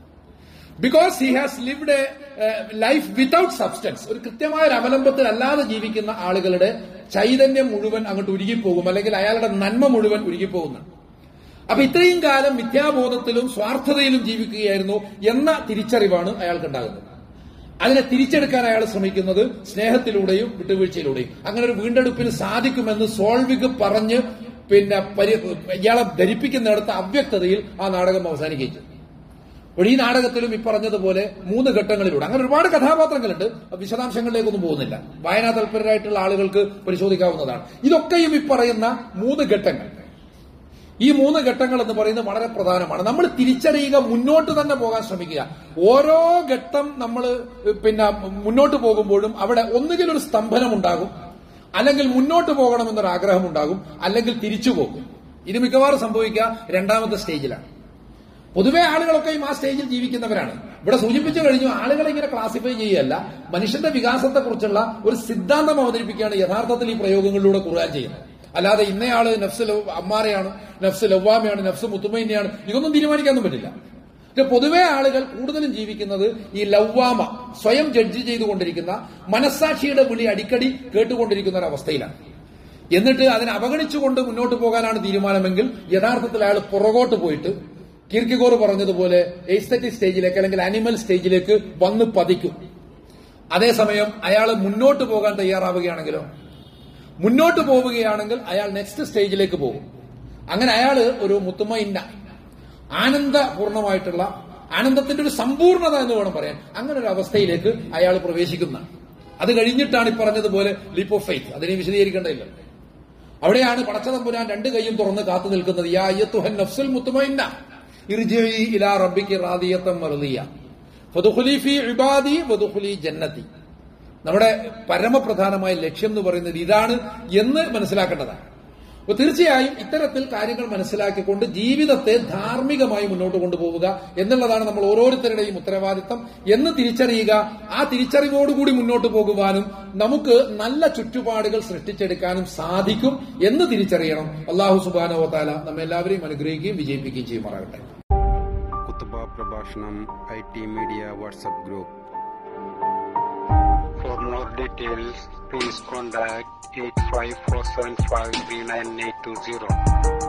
because he has lived a life without substance ഒരു കൃത്യമായ ഒരു അവലംബത്തിൽ അല്ലാതെ ജീവിക്കുന്ന ആളുകളുടെ ചൈതന്യം മുഴുവൻ അങ്ങോട്ട് ഉരുകിപ്പോകും അല്ലെങ്കിൽ അയാളുടെ നന്മ മുഴുവൻ ഉരുകിപ്പോകുന്നതാണ് അപ്പൊ ഇത്രയും കാലം മിഥ്യാബോധത്തിലും സ്വാർത്ഥതയിലും ജീവിക്കുകയായിരുന്നു എന്ന തിരിച്ചറിവാണ് അയാൾക്കുണ്ടാകുന്നത് അതിനെ തിരിച്ചെടുക്കാൻ അയാൾ ശ്രമിക്കുന്നത് സ്നേഹത്തിലൂടെയും വിട്ടുവീഴ്ചയിലൂടെയും അങ്ങനെ ഒരു വീണ്ടെടുപ്പിന് സാധിക്കുമെന്ന് സോൾവിക് പറഞ്ഞ് പിന്നെ പരി ഇയാളെ ധരിപ്പിക്കുന്നിടത്ത് അവ്യക്തതയിൽ ആ നാടകം അവസാനിക്കുകയും ചെയ്തു അപ്പോൾ ഈ നാടകത്തിലും ഈ പറഞ്ഞതുപോലെ മൂന്ന് ഘട്ടങ്ങളിലൂടെ അങ്ങനെ ഒരുപാട് കഥാപാത്രങ്ങളുണ്ട് വിശദാംശങ്ങളിലേക്കൊന്നും പോകുന്നില്ല വായനാ തൽപരരായിട്ടുള്ള ആളുകൾക്ക് പരിശോധിക്കാവുന്നതാണ് ഇതൊക്കെയും ഈ പറയുന്ന മൂന്ന് ഘട്ടങ്ങൾ ഈ മൂന്ന് ഘട്ടങ്ങൾ എന്ന് പറയുന്നത് വളരെ പ്രധാനമാണ് നമ്മൾ തിരിച്ചറിയുക മുന്നോട്ട് തന്നെ പോകാൻ ശ്രമിക്കുക ഓരോ ഘട്ടം നമ്മൾ പിന്നെ മുന്നോട്ട് പോകുമ്പോഴും അവിടെ ഒന്നുകിൽ ഒരു സ്തംഭനം ഉണ്ടാകും അല്ലെങ്കിൽ മുന്നോട്ട് പോകണമെന്നൊരു ആഗ്രഹം ഉണ്ടാകും അല്ലെങ്കിൽ തിരിച്ചു പോകും ഇത് മിക്കവാറും സംഭവിക്കുക രണ്ടാമത്തെ സ്റ്റേജിലാണ് പൊതുവെ ആളുകളൊക്കെയും ആ സ്റ്റേജിൽ ജീവിക്കുന്നവരാണ് ഇവിടെ സൂചിപ്പിച്ചു കഴിഞ്ഞു ആളുകളെ ഇങ്ങനെ ക്ലാസിഫൈ ചെയ്യുകയല്ല മനുഷ്യന്റെ വികാസത്തെക്കുറിച്ചുള്ള ഒരു സിദ്ധാന്തം അവതരിപ്പിക്കുകയാണ് യഥാർത്ഥത്തിൽ ഈ പ്രയോഗങ്ങളിലൂടെ ഖുർആൻ ചെയ്യുന്നത് അല്ലാതെ ഇന്നയാള് നഫ്സ് ലവ് അമ്മാറയാണ് നഫ്സ് ലവ്വാമയാണ് നഫ്സ് മുത്തുമൈനെയാണ് ഇതൊന്നും തീരുമാനിക്കാനൊന്നും പറ്റില്ല പക്ഷെ പൊതുവെ ആളുകൾ കൂടുതലും ജീവിക്കുന്നത് ഈ ലവ്വാമ സ്വയം ജഡ്ജ് ചെയ്തുകൊണ്ടിരിക്കുന്ന മനസ്സാക്ഷിയുടെ വിളി അടിക്കടി കേട്ടുകൊണ്ടിരിക്കുന്ന ഒരു അവസ്ഥയിലാണ് എന്നിട്ട് അതിനെ അവഗണിച്ചുകൊണ്ട് മുന്നോട്ട് പോകാനാണ് തീരുമാനമെങ്കിൽ യഥാർത്ഥത്തിൽ അയാൾ പുറകോട്ട് പോയിട്ട് കീർക്കിഗോർ പറഞ്ഞതുപോലെ എസ്തറ്റിക് സ്റ്റേജിലേക്ക് അല്ലെങ്കിൽ അനിമൽ സ്റ്റേജിലേക്ക് വന്ന് പതിക്കും അതേസമയം അയാൾ മുന്നോട്ട് പോകാൻ തയ്യാറാവുകയാണെങ്കിലോ മുന്നോട്ട് പോവുകയാണെങ്കിൽ അയാൾ നെക്സ്റ്റ് സ്റ്റേജിലേക്ക് പോകും അങ്ങനെ അയാൾ ഒരു മുത്തുമയിന്ന ആനന്ദപൂർണമായിട്ടുള്ള ആനന്ദത്തിന്റെ ഒരു സമ്പൂർണത എന്ന് വേണം പറയാൻ അങ്ങനെ ഒരു അവസ്ഥയിലേക്ക് അയാൾ പ്രവേശിക്കുന്ന അത് കഴിഞ്ഞിട്ടാണ് ഈ പറഞ്ഞതുപോലെ ലീപ്പ് ഓഫ് ഫെയ്ത്ത് അതിനെ വിശദീകരിക്കേണ്ടതില്ല അവിടെയാണ് പടച്ചതമ്പുരാൻ രണ്ട് കൈയും തുറന്ന് കാത്തു നിൽക്കുന്നത് യാ അയ്യത്തുഹൻ നഫ്സുൽ മുത്തുമയിന്ന ഇർജിഇ ഇലാ റബ്ബിക്ക് റാദിയത്തം മർദിയ ഫദുഖുലി ഫീ ഇബാദി വദുഖുലി ജന്നതി നമ്മുടെ പരമപ്രധാനമായ ലക്ഷ്യം എന്ന് പറയുന്നത് ഇതാണ് എന്ന് മനസ്സിലാക്കേണ്ടതാണ് അപ്പൊ തീർച്ചയായും ഇത്തരത്തിൽ കാര്യങ്ങൾ മനസ്സിലാക്കിക്കൊണ്ട് ജീവിതത്തെ ധാർമ്മികമായി മുന്നോട്ട് കൊണ്ടുപോവുക എന്നുള്ളതാണ് നമ്മൾ ഓരോരുത്തരുടെയും ഉത്തരവാദിത്തം എന്ന് തിരിച്ചറിയുക ആ തിരിച്ചറിവോടുകൂടി മുന്നോട്ട് പോകുവാനും നമുക്ക് നല്ല ചുറ്റുപാടുകൾ സൃഷ്ടിച്ചെടുക്കാനും സാധിക്കും എന്ന് തിരിച്ചറിയണം അള്ളാഹു സുബാനോ താല നമ്മെല്ലാവരെയും അനുഗ്രഹിക്കുകയും വിജയിപ്പിക്കുകയും ചെയ്യുമാറാകട്ടെ കുത്തുബ പ്രഭാഷണം I T media WhatsApp group For more details, please contact 854753980.